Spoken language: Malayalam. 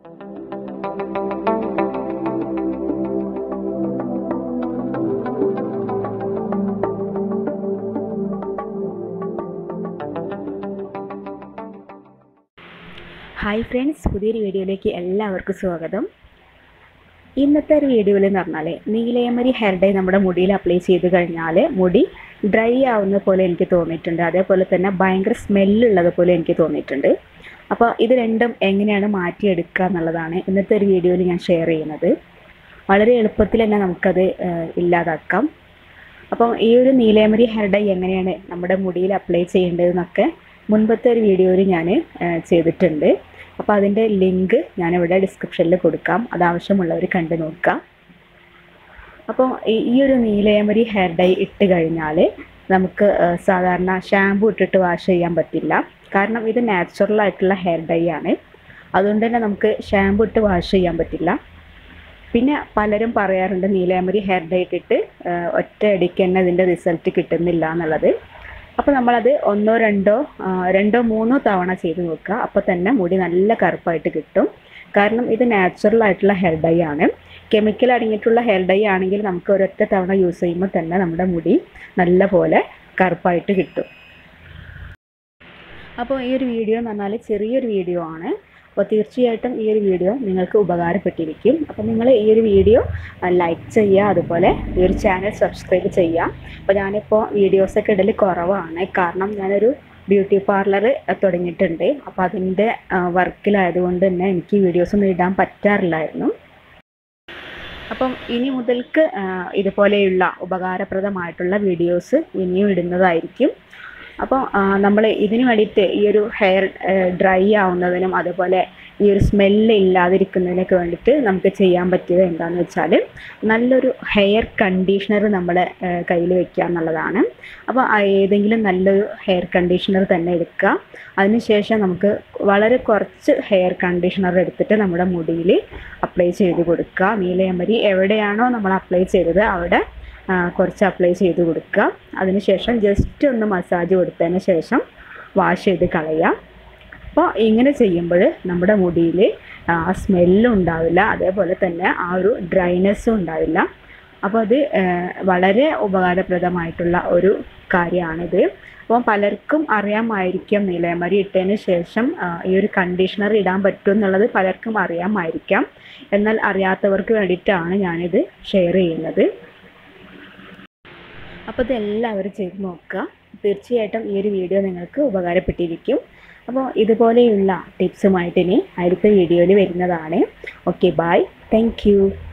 ഹായ് ഫ്രണ്ട്സ് പുതിയൊരു വീഡിയോയിലേക്ക് എല്ലാവർക്കും സ്വാഗതം ഇന്നത്തെ ഒരു വീഡിയോയിൽ എന്ന് പറഞ്ഞാൽ നീലയമരി ഹെയർ ഡൈ നമ്മുടെ മുടിയിൽ അപ്ലൈ ചെയ്ത് കഴിഞ്ഞാൽ മുടി ഡ്രൈ ആവുന്ന പോലെ എനിക്ക് തോന്നിയിട്ടുണ്ട് അതേപോലെ തന്നെ ഭയങ്കര സ്മെല്ലുള്ളത് പോലെ എനിക്ക് തോന്നിയിട്ടുണ്ട് അപ്പോൾ ഇത് രണ്ടും എങ്ങനെയാണ് മാറ്റിയെടുക്കുക എന്നുള്ളതാണ് ഇന്നത്തെ ഒരു വീഡിയോയിൽ ഞാൻ ഷെയർ ചെയ്യുന്നത് വളരെ എളുപ്പത്തിൽ തന്നെ നമുക്കത് ഏഹ്, ഇല്ലാതാക്കാം അപ്പം ഈ ഒരു നീലയമരി ഹെയർ ഡൈ എങ്ങനെയാണ് നമ്മുടെ മുടിയിൽ അപ്ലൈ ചെയ്യേണ്ടതെന്നൊക്കെ മുൻപത്തെ ഒരു വീഡിയോയിൽ ഞാൻ ചെയ്തിട്ടുണ്ട് അപ്പോൾ അതിൻ്റെ ലിങ്ക് ഞാനിവിടെ ഡിസ്ക്രിപ്ഷനിൽ കൊടുക്കാം അത് ആവശ്യമുള്ളവർ കണ്ടു നോക്കുക അപ്പോൾ ഈ- ഈ ഒരു നീലയമരി ഹെയർ ഡൈ ഇട്ട് കഴിഞ്ഞാൽ നമുക്ക് ആ, സാധാരണ ഷാമ്പു ഇട്ടിട്ട് വാഷ് ചെയ്യാൻ പറ്റില്ല കാരണം ഇത് നാച്ചുറൽ ആയിട്ടുള്ള ഹെയർ ഡൈ ആണ് അതുകൊണ്ട് തന്നെ നമുക്ക് ഷാമ്പു ഇട്ട് വാഷ് ചെയ്യാൻ പറ്റില്ല പിന്നെ പലരും പറയാറുണ്ട് നീലയമരി ഹെയർ ഡൈ ഇട്ടിട്ട് ആ, ഒറ്റ അടിക്ക് തന്നെ അതിൻ്റെ റിസൾട്ട് കിട്ടുന്നില്ല എന്നുള്ളത് അപ്പോൾ നമ്മളത് ഒന്നോ രണ്ടോ ആ, രണ്ടോ മൂന്നോ തവണ ചെയ്ത് നോക്കുക അപ്പോൾ തന്നെ മുടി നല്ല കറുപ്പായിട്ട് കിട്ടും കാരണം ഇത് നാച്ചുറൽ ആയിട്ടുള്ള ഹെയർ ഡൈ ആണ് കെമിക്കൽ അടങ്ങിയിട്ടുള്ള ഹെയർ ഡൈ ആണെങ്കിൽ നമുക്ക് ഒരൊറ്റ തവണ യൂസ് ചെയ്യുമ്പോൾ തന്നെ നമ്മുടെ മുടി നല്ല പോലെ കറുപ്പായിട്ട് കിട്ടും അപ്പോൾ ഈ ഒരു വീഡിയോ എന്ന് പറഞ്ഞാൽ ചെറിയൊരു വീഡിയോ ആണ് അപ്പോൾ തീർച്ചയായിട്ടും ഈ ഒരു വീഡിയോ നിങ്ങൾക്ക് ഉപകാരപ്പെട്ടിരിക്കും അപ്പോൾ നിങ്ങൾ ഈ ഒരു വീഡിയോ ലൈക്ക് ചെയ്യുക അതുപോലെ ഈ ഒരു ചാനൽ സബ്സ്ക്രൈബ് ചെയ്യുക അപ്പോൾ ഞാനിപ്പോൾ വീഡിയോസൊക്കെ ഇടൽ കുറവാണ് കാരണം ഞാനൊരു ബ്യൂട്ടി പാർലർ തുടങ്ങിയിട്ടുണ്ട് അപ്പോൾ അതിൻ്റെ വർക്കിലായതുകൊണ്ട് തന്നെ എനിക്ക് വീഡിയോസ് ഒന്നും ഇടാൻ പറ്റാറില്ലായിരുന്നു അപ്പം ഇനി മുതൽക്ക് ആ, ഇതുപോലെയുള്ള ഉപകാരപ്രദമായിട്ടുള്ള വീഡിയോസ് ഇനിയും ഇടുന്നതായിരിക്കും അപ്പോൾ നമ്മൾ ഇതിന് വേണ്ടിയിട്ട് ഈ ഒരു ഹെയർ ഡ്രൈ ആവുന്നതിനും അതുപോലെ ഈ ഒരു സ്മെല്ല് ഇല്ലാതിരിക്കുന്നതിനൊക്കെ വേണ്ടിയിട്ട് നമുക്ക് ചെയ്യാൻ പറ്റിയത് എന്താണെന്ന് വെച്ചാൽ നല്ലൊരു ഹെയർ കണ്ടീഷണർ നമ്മുടെ കയ്യിൽ വെക്കുക എന്നുള്ളതാണ് അപ്പോൾ ആ ഏതെങ്കിലും നല്ലൊരു ഹെയർ കണ്ടീഷണർ തന്നെ എടുക്കുക അതിനുശേഷം നമുക്ക് വളരെ കുറച്ച് ഹെയർ കണ്ടീഷണർ എടുത്തിട്ട് നമ്മുടെ മുടിയിൽ അപ്ലൈ ചെയ്ത് കൊടുക്കുക നീലയമരി എവിടെയാണോ നമ്മൾ അപ്ലൈ ചെയ്തത് അവിടെ ആ, കുറച്ച് അപ്ലൈ ചെയ്ത് കൊടുക്കുക അതിനുശേഷം ജസ്റ്റ് ഒന്ന് മസാജ് കൊടുത്തതിന് ശേഷം വാഷ് ചെയ്ത് കളയുക അപ്പോൾ ഇങ്ങനെ ചെയ്യുമ്പോൾ നമ്മുടെ മുടിയിൽ ആ സ്മെല്ലും ഉണ്ടാവില്ല അതേപോലെ തന്നെ ആ ഒരു ഡ്രൈനെസ്സും ഉണ്ടാവില്ല അപ്പോൾ അത് ആ, വളരെ ഉപകാരപ്രദമായിട്ടുള്ള ഒരു കാര്യമാണിത് അപ്പോൾ പലർക്കും അറിയാമായിരിക്കാം നീലയമരി ഇട്ടതിന് ശേഷം ആ, ഈ ഒരു കണ്ടീഷണർ ഇടാൻ പറ്റും എന്നുള്ളത് പലർക്കും അറിയാമായിരിക്കാം എന്നാൽ അറിയാത്തവർക്ക് വേണ്ടിയിട്ടാണ് ഞാനിത് ഷെയർ ചെയ്യുന്നത് അപ്പോൾ ഇത് എല്ലാവരും ചെയ്ത് നോക്കുക തീർച്ചയായിട്ടും ഈ ഒരു വീഡിയോ നിങ്ങൾക്ക് ഉപകാരപ്പെട്ടിരിക്കും അപ്പോൾ ഇതുപോലെയുള്ള ടിപ്സുമായിട്ട് ഇനി അടുത്ത വീഡിയോയിൽ വരുന്നതാണ് ഓക്കെ ബായ് താങ്ക്